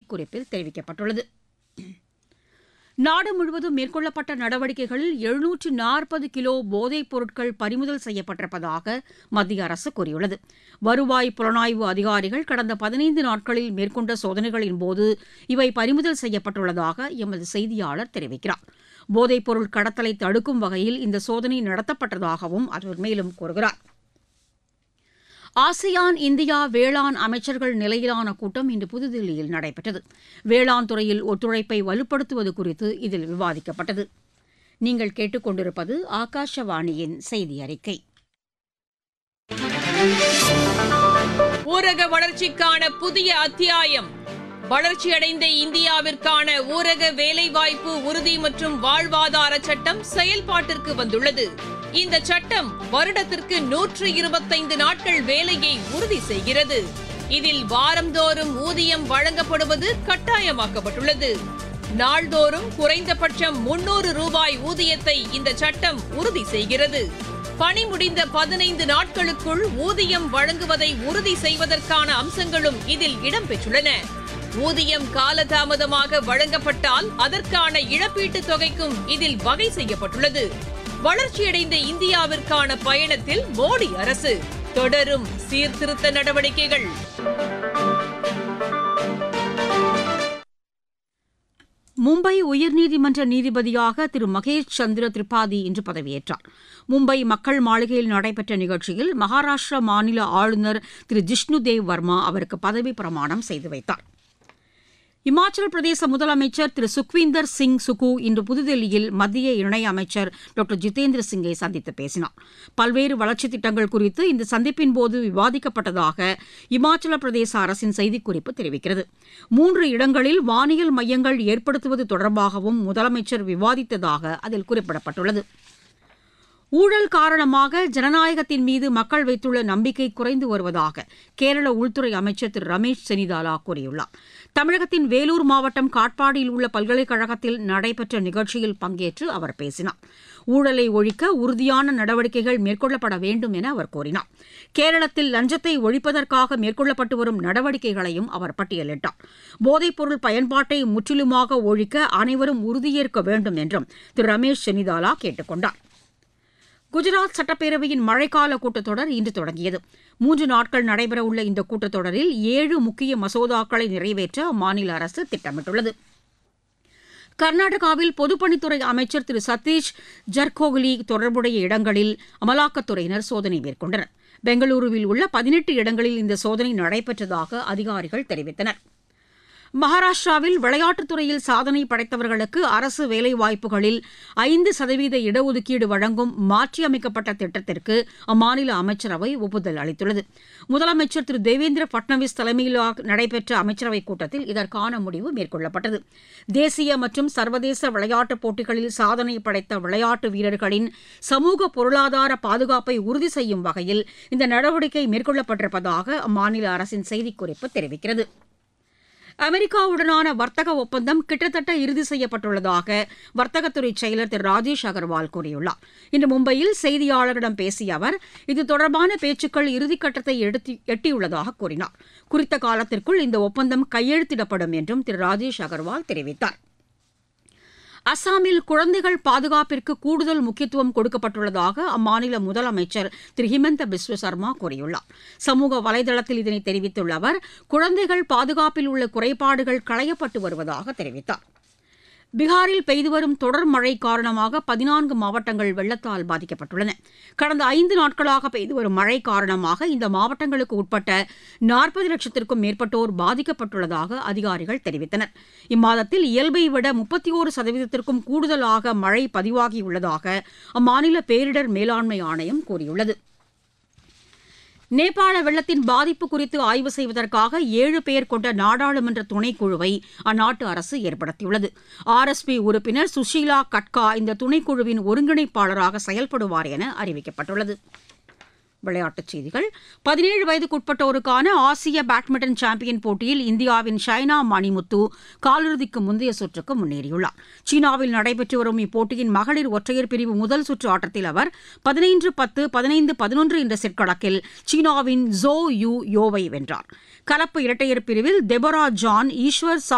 செய்திக்குறிப்பில் தெரிவிக்கப்பட்டுள்ளது நாடு முழுவதும் மேற்கொள்ளப்பட்ட நடவடிக்கைகளில் எழுநூற்று நாற்பது கிலோ போதைப் பொருட்கள் பறிமுதல் செய்யப்பட்டிருப்பதாக மத்திய அரசு கூறியுள்ளது வருவாய் புலனாய்வு அதிகாரிகள் கடந்த பதினைந்து நாட்களில் மேற்கொண்ட சோதனைகளின் போது இவை பறிமுதல் செய்யப்பட்டுள்ளதாக எமது செய்தியாளர் தெரிவிக்கிறார் போதைப் பொருள் கடத்தலை தடுக்கும் வகையில் இந்த சோதனை நடத்தப்பட்டதாகவும் அவர் மேலும் கூறுகிறார் ஆசியான் இந்தியா வேளாண் அமைச்சர்கள் நிலையிலான கூட்டம் இன்று புதுதில்லியில் நடைபெற்றது வேளாண் துறையில் ஒத்துழைப்பை வலுப்படுத்துவது குறித்து இதில் விவாதிக்கப்பட்டது நீங்கள் கேட்டுக்கொண்டிருப்பது ஆகாஷவாணியின் செய்தி அறிக்கை ஊரக வளர்ச்சிக்கான புதிய அத்தியாயம் வளர்ச்சியடைந்த இந்தியாவிற்கான ஊரக வேலைவாய்ப்பு உறுதி மற்றும் வாழ்வாதார சட்டம் செயல்பாட்டிற்கு வந்துள்ளது இந்த சட்டம் வருடத்திற்கு நூற்று இருபத்தைந்து நாட்கள் வேலையை உறுதி செய்கிறது இதில் வாரந்தோறும் ஊதியம் வழங்கப்படுவது கட்டாயமாக்கப்பட்டுள்ளது நாள்தோறும் குறைந்தபட்சம் முன்னூறு ரூபாய் ஊதியத்தை இந்த சட்டம் உறுதி செய்கிறது பணி முடிந்த பதினைந்து நாட்களுக்குள் ஊதியம் வழங்குவதை உறுதி செய்வதற்கான அம்சங்களும் இதில் இடம்பெற்றுள்ளன ஊதியம் காலதாமதமாக வழங்கப்பட்டால் அதற்கான இழப்பீட்டுத் தொகைக்கும் இதில் வகை செய்யப்பட்டுள்ளது வளர்ச்சியடைந்த இந்தியாவிற்கான பயணத்தில் மோடி அரசு தொடரும் சீர்திருத்த நடவடிக்கைகள் மும்பை உயர்நீதிமன்ற நீதிபதியாக திரு மகேஷ் சந்திர திரிபாதி இன்று பதவியேற்றார் மும்பை மக்கள் மாளிகையில் நடைபெற்ற நிகழ்ச்சியில் மகாராஷ்டிரா மாநில ஆளுநர் திரு ஜிஷ்ணு தேவ் வர்மா அவருக்கு பதவி பிரமாணம் செய்து வைத்தார் இமாச்சல பிரதேச முதலமைச்சர் திரு சுக்வீந்தர் சிங் சுகு இன்று புதுதில்லியில் மத்திய இணையமைச்சர் டாக்டர் ஜிதேந்திர சிங்கை சந்தித்து பேசினார் பல்வேறு வளர்ச்சித் திட்டங்கள் குறித்து இந்த சந்திப்பின் போது விவாதிக்கப்பட்டதாக இமாச்சல பிரதேச அரசின் செய்திக்குறிப்பு தெரிவிக்கிறது மூன்று இடங்களில் வானியல் மையங்கள் ஏற்படுத்துவது தொடர்பாகவும் முதலமைச்சர் விவாதித்ததாக அதில் குறிப்பிடப்பட்டுள்ளது ஊழல் காரணமாக ஜனநாயகத்தின் மீது மக்கள் வைத்துள்ள நம்பிக்கை குறைந்து வருவதாக கேரள உள்துறை அமைச்சர் திரு ரமேஷ் செனிதாலா கூறியுள்ளார் தமிழகத்தின் வேலூர் மாவட்டம் காட்பாடியில் உள்ள பல்கலைக்கழகத்தில் நடைபெற்ற நிகழ்ச்சியில் பங்கேற்று அவர் பேசினார் ஊழலை ஒழிக்க உறுதியான நடவடிக்கைகள் மேற்கொள்ளப்பட வேண்டும் என அவர் கூறினார் கேரளத்தில் லஞ்சத்தை ஒழிப்பதற்காக மேற்கொள்ளப்பட்டு வரும் நடவடிக்கைகளையும் அவர் பட்டியலிட்டார் போதைப்பொருள் பயன்பாட்டை முற்றிலுமாக ஒழிக்க அனைவரும் உறுதியேற்க வேண்டும் என்றும் திரு ரமேஷ் செனிதாலா கேட்டுக் கொண்டார் குஜராத் சட்டப்பேரவையின் மழைக்கால கூட்டத்தொடர் இன்று தொடங்கியது மூன்று நாட்கள் நடைபெறவுள்ள இந்த கூட்டத்தொடரில் ஏழு முக்கிய மசோதாக்களை நிறைவேற்ற அம்மாநில அரசு திட்டமிட்டுள்ளது கர்நாடகாவில் பொதுப்பணித்துறை அமைச்சர் திரு சதீஷ் ஜர்கோகலி தொடர்புடைய இடங்களில் அமலாக்கத்துறையினர் சோதனை மேற்கொண்டனர் பெங்களூருவில் உள்ள பதினெட்டு இடங்களில் இந்த சோதனை நடைபெற்றதாக அதிகாரிகள் தெரிவித்தனர் மகாராஷ்டிராவில் விளையாட்டுத் துறையில் சாதனை படைத்தவர்களுக்கு அரசு வேலைவாய்ப்புகளில் ஐந்து சதவீத இடஒதுக்கீடு வழங்கும் மாற்றியமைக்கப்பட்ட திட்டத்திற்கு அம்மாநில அமைச்சரவை ஒப்புதல் அளித்துள்ளது முதலமைச்சர் திரு தேவேந்திர பட்னவிஸ் தலைமையில் நடைபெற்ற அமைச்சரவைக் கூட்டத்தில் இதற்கான முடிவு மேற்கொள்ளப்பட்டது தேசிய மற்றும் சர்வதேச விளையாட்டுப் போட்டிகளில் சாதனை படைத்த விளையாட்டு வீரர்களின் சமூக பொருளாதார பாதுகாப்பை உறுதி செய்யும் வகையில் இந்த நடவடிக்கை மேற்கொள்ளப்பட்டிருப்பதாக அம்மாநில அரசின் செய்திக்குறிப்பு தெரிவிக்கிறது அமெரிக்காவுடனான வர்த்தக ஒப்பந்தம் கிட்டத்தட்ட இறுதி செய்யப்பட்டுள்ளதாக வர்த்தகத்துறை செயலர் திரு ராஜேஷ் அகர்வால் கூறியுள்ளார் இன்று மும்பையில் செய்தியாளர்களிடம் பேசிய அவர் இது தொடர்பான பேச்சுக்கள் இறுதிக்கட்டத்தை எடுத்தி எட்டியுள்ளதாக கூறினார் குறித்த காலத்திற்குள் இந்த ஒப்பந்தம் கையெழுத்திடப்படும் என்றும் திரு ராஜேஷ் அகர்வால் தெரிவித்தார் அசாமில் குழந்தைகள் பாதுகாப்பிற்கு கூடுதல் முக்கியத்துவம் கொடுக்கப்பட்டுள்ளதாக அம்மாநில முதலமைச்சர் திரு ஹிமந்த பிஸ்வ சர்மா கூறியுள்ளார் சமூக வலைதளத்தில் இதனை தெரிவித்துள்ள அவர் குழந்தைகள் பாதுகாப்பில் உள்ள குறைபாடுகள் களையப்பட்டு வருவதாக தெரிவித்தார் பீகாரில் பெய்து வரும் தொடர் மழை காரணமாக பதினான்கு மாவட்டங்கள் வெள்ளத்தால் பாதிக்கப்பட்டுள்ளன கடந்த ஐந்து நாட்களாக பெய்து வரும் மழை காரணமாக இந்த மாவட்டங்களுக்கு உட்பட்ட நாற்பது லட்சத்திற்கும் மேற்பட்டோர் பாதிக்கப்பட்டுள்ளதாக அதிகாரிகள் தெரிவித்தனர் இம்மாதத்தில் இயல்பை விட முப்பத்தி ஓரு சதவீதத்திற்கும் கூடுதலாக மழை பதிவாகியுள்ளதாக அம்மாநில பேரிடர் மேலாண்மை ஆணையம் கூறியுள்ளது நேபாள வெள்ளத்தின் பாதிப்பு குறித்து ஆய்வு செய்வதற்காக ஏழு பேர் கொண்ட நாடாளுமன்ற துணைக்குழுவை அந்நாட்டு அரசு ஏற்படுத்தியுள்ளது ஆர்எஸ்பி உறுப்பினர் சுஷீலா கட்கா இந்த துணைக்குழுவின் ஒருங்கிணைப்பாளராக செயல்படுவார் என அறிவிக்கப்பட்டுள்ளது விளையாட்டுச் செய்திகள் பதினேழு வயதுக்குட்பட்டோருக்கான ஆசிய பேட்மிண்டன் சாம்பியன் போட்டியில் இந்தியாவின் ஷைனா மணிமுத்து காலிறுதிக்கு முந்தைய சுற்றுக்கு முன்னேறியுள்ளார் சீனாவில் நடைபெற்று வரும் இப்போட்டியின் மகளிர் ஒற்றையர் பிரிவு முதல் சுற்று ஆட்டத்தில் அவர் பதினைந்து பத்து பதினைந்து பதினொன்று என்ற செட் கணக்கில் சீனாவின் ஜோ யூ யோவை வென்றார் கலப்பு இரட்டையர் பிரிவில் தெபரா ஜான் ஈஸ்வர்